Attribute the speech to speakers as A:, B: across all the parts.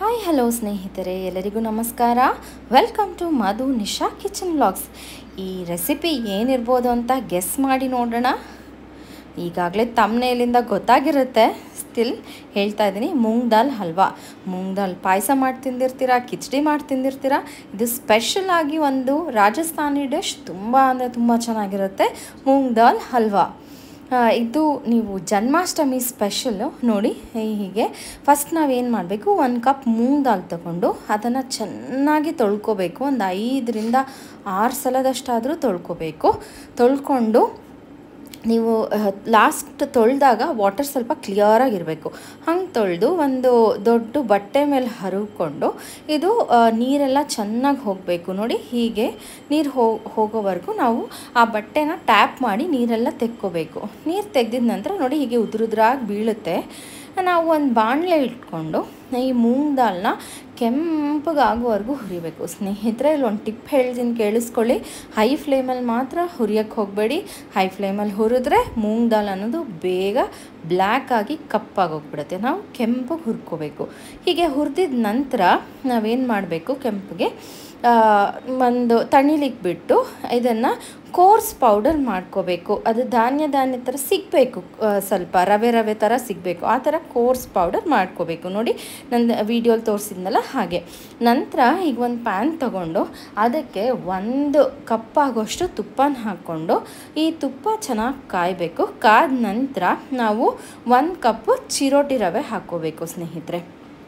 A: hi hello ಸ್ನೇಹಿತರೆ ಎಲ್ಲರಿಗೂ ನಮಸ್ಕಾರ welcome to Madhu Nisha kitchen vlogs ಈ ರೆಸಿಪಿ ಏನಿರ್ಬೋದು ಅಂತ ಗೆಸ್ ಮಾಡಿ ನೋಡೋಣ ಈಗಾಗಲೇ ತಮ್ಮನೇಲಿಂದ ಗೊತ್ತಾಗಿರುತ್ತೆ ಸ್ಟಿಲ್ ಹೇಳ್ತಾ ಇದ್ದೀನಿ ಮೂಂಗ್ ದಾಲ್ ಹಲ್ವಾ ಮೂಂಗ್ ದಾಲ್ ಪಾಯಸ ಮಾಡಿ ತಿಂದಿರ್ತೀರಾ ಕಿಚಡಿ ಮಾಡಿ ತಿಂದಿರ್ತೀರಾ ಇದು ಸ್ಪೆಷಲ್ ಆಗಿ ಒಂದು ರಾಜಸ್ಥಾನಿ ಡಿಶ್ ತುಂಬ ಅಂದರೆ ತುಂಬ ಚೆನ್ನಾಗಿರುತ್ತೆ ಮೂಂಗ್ ದಾಲ್ ಹಲ್ವಾ ಆ, ಇದು ನೀವು ಜನ್ಮಾಷ್ಟಮಿ ಸ್ಪೆಷಲ್ಲು ನೋಡಿ ಹೀಗೆ ಫಸ್ಟ್ ನಾವೇನು ಮಾಡಬೇಕು ಒಂದು ಕಪ್ ಮೂಂಗ್ ದಾಲ್ ತಗೊಂಡು ಅದನ್ನು ಚೆನ್ನಾಗಿ ತೊಳ್ಕೊಬೇಕು ಒಂದು ಐದರಿಂದ ಆರು ಸಲದಷ್ಟಾದರೂ ತೊಳ್ಕೊಬೇಕು ತೊಳ್ಕೊಂಡು ನೀವು ಲಾಸ್ಟ್ ತೊಳೆದಾಗ ವಾಟರ್ ಸ್ವಲ್ಪ ಕ್ಲಿಯರಾಗಿರಬೇಕು ಹಂಗೆ ತೊಳೆದು ಒಂದು ದೊಡ್ಡ ಬಟ್ಟೆ ಮೇಲೆ ಹರಿಕೊಂಡು ಇದು ಆ, ನೀರೆಲ್ಲ ಚೆನ್ನಾಗಿ ಹೋಗಬೇಕು ನೋಡಿ ಹೀಗೆ ನೀರು ಹೋ ಹೋಗೋವರೆಗೂ ನಾವು ಆ ಬಟ್ಟೆನ ಟ್ಯಾಪ್ ಮಾಡಿ ನೀರೆಲ್ಲ ತೆಕ್ಕೋಬೇಕು ನೀರು ತೆಗೆದಿದ ನಂತರ ನೋಡಿ ಹೀಗೆ ಉದುರುದ್ರಾಗಿ ಬೀಳುತ್ತೆ ನಾವು ಒಂದು ಬಾಣಲೆ ಇಟ್ಕೊಂಡು ಈ ಮೂಂಗ್ ದಾಲ್ನ ಕೆಂಪಗಾಗುವವರೆಗೂ ಹುರಿಬೇಕು ಸ್ನೇಹಿತರೆ ಇಲ್ಲಿ ಒಂದು ಟಿಪ್ ಹೇಳ್ತೀನಿ ಕೇಳಿಸ್ಕೊಳ್ಳಿ ಹೈ ಫ್ಲೇಮಲ್ಲಿ ಮಾತ್ರ ಹುರಿಯೋಕ್ಕೆ ಹೋಗಬೇಡಿ ಹೈ ಫ್ಲೇಮಲ್ಲಿ ಹುರಿದ್ರೆ ಮೂಂಗ್ ದಾಲ್ ಅನ್ನೋದು ಬೇಗ ಬ್ಲ್ಯಾಕ್ ಆಗಿ ಕಪ್ಪಾಗೋಗ್ಬಿಡುತ್ತೆ ನಾವು ಕೆಂಪಗೆ ಹುರ್ಕೋಬೇಕು ಹೀಗೆ ಹುರಿದಿದ ನಂತರ ನಾವೇನು ಮಾಡಬೇಕು ಕೆಂಪಿಗೆ ಆ, ಒಂದು ತಣಿಲಿಕ್ಕೆ ಬಿಟ್ಟು ಇದನ್ನು ಕೋರ್ಸ್ ಪೌಡರ್ ಮಾಡ್ಕೋಬೇಕು ಅದು ಧಾನ್ಯ ಧಾನ್ಯ ಥರ ಸಿಗಬೇಕು ಸ್ವಲ್ಪ ರವೆ ರವೆ ಥರ ಸಿಗಬೇಕು ಆ ಥರ ಕೋರ್ಸ್ ಪೌಡರ್ ಮಾಡ್ಕೋಬೇಕು ನೋಡಿ ನನ್ನ ವೀಡಿಯೋಲಿ ತೋರಿಸಿದ್ನಲ್ಲ ಹಾಗೆ ನಂತರ ಈಗ ಒಂದು ಪ್ಯಾನ್ ತಗೊಂಡು ಅದಕ್ಕೆ ಒಂದು ಕಪ್ ಆಗೋಷ್ಟು ತುಪ್ಪನ ಹಾಕ್ಕೊಂಡು ಈ ತುಪ್ಪ ಚೆನ್ನಾಗಿ ಕಾಯಬೇಕು ಕಾದ ನಂತರ ನಾವು ಒಂದು ಕಪ್ಪು ಚಿರೋಟಿ ರವೆ ಹಾಕ್ಕೋಬೇಕು ಸ್ನೇಹಿತರೆ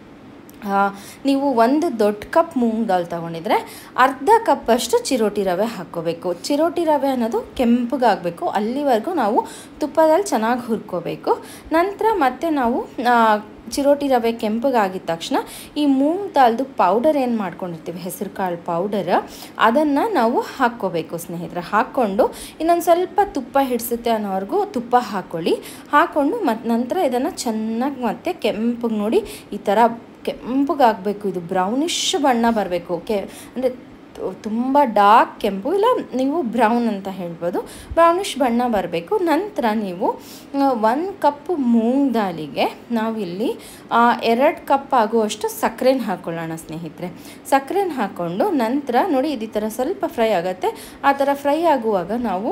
A: ಆ, ನೀವು ಒಂದು ದೊಡ್ಡ ಕಪ್ ಮೂಂಗ್ ದಾಲ್ ತೊಗೊಂಡಿದ್ರೆ ಅರ್ಧ ಕಪ್ಪಷ್ಟು ಚಿರೋಟಿ ರವೆ ಹಾಕ್ಕೋಬೇಕು ಚಿರೋಟಿ ರವೆ ಅನ್ನೋದು ಕೆಂಪಗಾಗಬೇಕು ಅಲ್ಲಿವರೆಗೂ ನಾವು ತುಪ್ಪದಲ್ಲಿ ಚೆನ್ನಾಗಿ ಹುರ್ಕೋಬೇಕು ನಂತರ ಮತ್ತೆ ನಾವು ಆ, ಚಿರೋಟಿ ರವೆ ಕೆಂಪಗಾಗಿದ ತಕ್ಷಣ ಈ ಮೂಂಗ್ ದಾಲ್ದು ಪೌಡರ್ ಏನು ಮಾಡ್ಕೊಂಡಿರ್ತೀವಿ ಹೆಸರು ಕಾಳು ಪೌಡರ್ ಅದನ್ನು ನಾವು ಹಾಕ್ಕೋಬೇಕು ಸ್ನೇಹಿತರೆ ಹಾಕ್ಕೊಂಡು ಇನ್ನೊಂದು ಸ್ವಲ್ಪ ತುಪ್ಪ ಹಿಡಿಸುತ್ತೆ ಅನ್ನೋವರೆಗೂ ತುಪ್ಪ ಹಾಕ್ಕೊಳ್ಳಿ ಹಾಕ್ಕೊಂಡು ಮತ್ತು ನಂತರ ಇದನ್ನು ಚೆನ್ನಾಗಿ ಮತ್ತೆ ಕೆಂಪಗೆ ನೋಡಿ ಈ ಥರ ಕೆಂಪಗಾಗಬೇಕು ಇದು ಬ್ರೌನಿಶ್ ಬಣ್ಣ ಬರಬೇಕು ಕೆ ಅಂದರೆ ತುಂಬ ಡಾರ್ಕ್ ಕೆಂಪು ಇಲ್ಲ ನೀವು ಬ್ರೌನ್ ಅಂತ ಹೇಳ್ಬೋದು ಬ್ರೌನಿಶ್ ಬಣ್ಣ ಬರಬೇಕು ನಂತರ ನೀವು ಒಂದು ಕಪ್ಪು ಮೂಂಗ್ ದಾಲಿಗೆ ನಾವಿಲ್ಲಿ ಎರಡು ಕಪ್ ಆಗುವಷ್ಟು ಸಕ್ಕರೆನ ಹಾಕ್ಕೊಳ್ಳೋಣ ಸ್ನೇಹಿತರೆ ಸಕ್ಕರೆನ ಹಾಕ್ಕೊಂಡು ನಂತರ ನೋಡಿ ಇದು ಈ ಥರ ಸ್ವಲ್ಪ ಫ್ರೈ ಆಗುತ್ತೆ ಆ ಥರ ಫ್ರೈ ಆಗುವಾಗ ನಾವು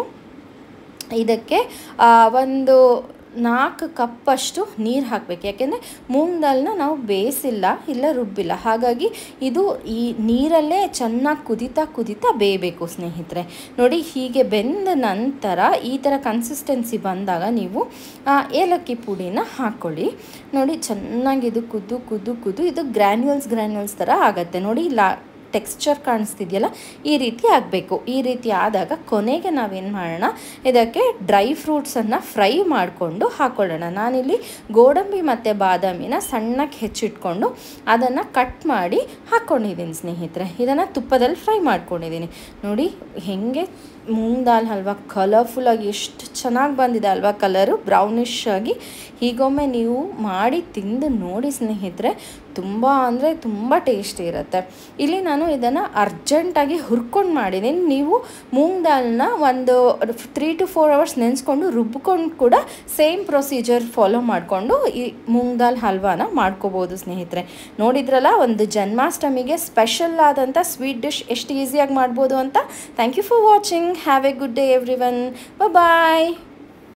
A: ಇದಕ್ಕೆ ಆ, ಒಂದು ನಾಲ್ಕು ಕಪ್ಪಷ್ಟು ನೀರು ಹಾಕಬೇಕು ಯಾಕೆಂದರೆ ಮೂಂಗ್ ದಾಲ್ನ ನಾವು ಬೇಯಿಸಿಲ್ಲ ಇಲ್ಲ ರುಬ್ಬಿಲ್ಲ ಹಾಗಾಗಿ ಇದು ಈ ನೀರಲ್ಲೇ ಚೆನ್ನಾಗಿ ಕುದಿತಾ ಕುದಿತಾ ಬೇಯಬೇಕು ಸ್ನೇಹಿತರೆ ನೋಡಿ ಹೀಗೆ ಬೆಂದ ನಂತರ ಈ ಥರ ಕನ್ಸಿಸ್ಟೆನ್ಸಿ ಬಂದಾಗ ನೀವು ಆ, ಏಲಕ್ಕಿ ಪುಡಿನ ಹಾಕ್ಕೊಳ್ಳಿ ನೋಡಿ ಚೆನ್ನಾಗಿ ಇದು ಕುದ್ದು ಕುದ್ದು ಕುದ್ದು ಇದು ಗ್ರ್ಯಾನ್ಯುಲ್ಸ್ ಗ್ರ್ಯಾನ್ಯುಲ್ಸ್ ಥರ ಆಗುತ್ತೆ ನೋಡಿ ಲಾ ಟೆಕ್ಸ್ಚರ್ ಕಾಣಿಸ್ತಿದೆಯಲ್ಲ ಈ ರೀತಿ ಆಗಬೇಕು ಈ ರೀತಿ ಆದಾಗ ಕೊನೆಗೆ ನಾವೇನು ಮಾಡೋಣ ಇದಕ್ಕೆ ಡ್ರೈ ಫ್ರೂಟ್ಸನ್ನು ಫ್ರೈ ಮಾಡಿಕೊಂಡು ಹಾಕ್ಕೊಳ್ಳೋಣ ನಾನಿಲ್ಲಿ ಗೋಡಂಬಿ ಮತ್ತು ಬಾದಾಮಿನ ಸಣ್ಣಕ್ಕೆ ಹೆಚ್ಚಿಟ್ಕೊಂಡು ಅದನ್ನು ಕಟ್ ಮಾಡಿ ಹಾಕ್ಕೊಂಡಿದ್ದೀನಿ ಸ್ನೇಹಿತರೆ ಇದನ್ನು ತುಪ್ಪದಲ್ಲಿ ಫ್ರೈ ಮಾಡ್ಕೊಂಡಿದ್ದೀನಿ ನೋಡಿ ಹೇಗೆ ಮೂಂಗ್ ದಾಲ್ ಹಲ್ವಾ ಕಲರ್ಫುಲ್ಲಾಗಿ ಎಷ್ಟು ಚೆನ್ನಾಗಿ ಬಂದಿದೆ ಅಲ್ವಾ ಕಲರು ಬ್ರೌನಿಶ್ ಆಗಿ ಹೀಗೊಮ್ಮೆ ನೀವು ಮಾಡಿ ತಿಂದು ನೋಡಿ ಸ್ನೇಹಿತರೆ ತುಂಬ ಅಂದರೆ ತುಂಬ ಟೇಸ್ಟಿ ಇರುತ್ತೆ ಇಲ್ಲಿ ನಾನು ಇದನ್ನು ಅರ್ಜೆಂಟಾಗಿ ಹುರ್ಕೊಂಡು ಮಾಡಿದ್ದೀನಿ ನೀವು ಮೂಂಗ್ ದಾಲ್ನ ಒಂದು ತ್ರೀ ಟು ಫೋರ್ ಅವರ್ಸ್ ನೆನೆಸ್ಕೊಂಡು ರುಬ್ಕೊಂಡು ಕೂಡ ಸೇಮ್ ಪ್ರೊಸೀಜರ್ ಫಾಲೋ ಮಾಡಿಕೊಂಡು ಈ ಮೂಂಗ್ ದಾಲ್ ಹಲ್ವಾನ ಮಾಡ್ಕೋಬೋದು ಸ್ನೇಹಿತರೆ ನೋಡಿದ್ರಲ್ಲ ಒಂದು ಜನ್ಮಾಷ್ಟಮಿಗೆ ಸ್ಪೆಷಲ್ ಆದಂಥ ಸ್ವೀಟ್ ಡಿಶ್ ಎಷ್ಟು ಈಸಿಯಾಗಿ ಮಾಡ್ಬೋದು ಅಂತ thank you for watching have a good day everyone bye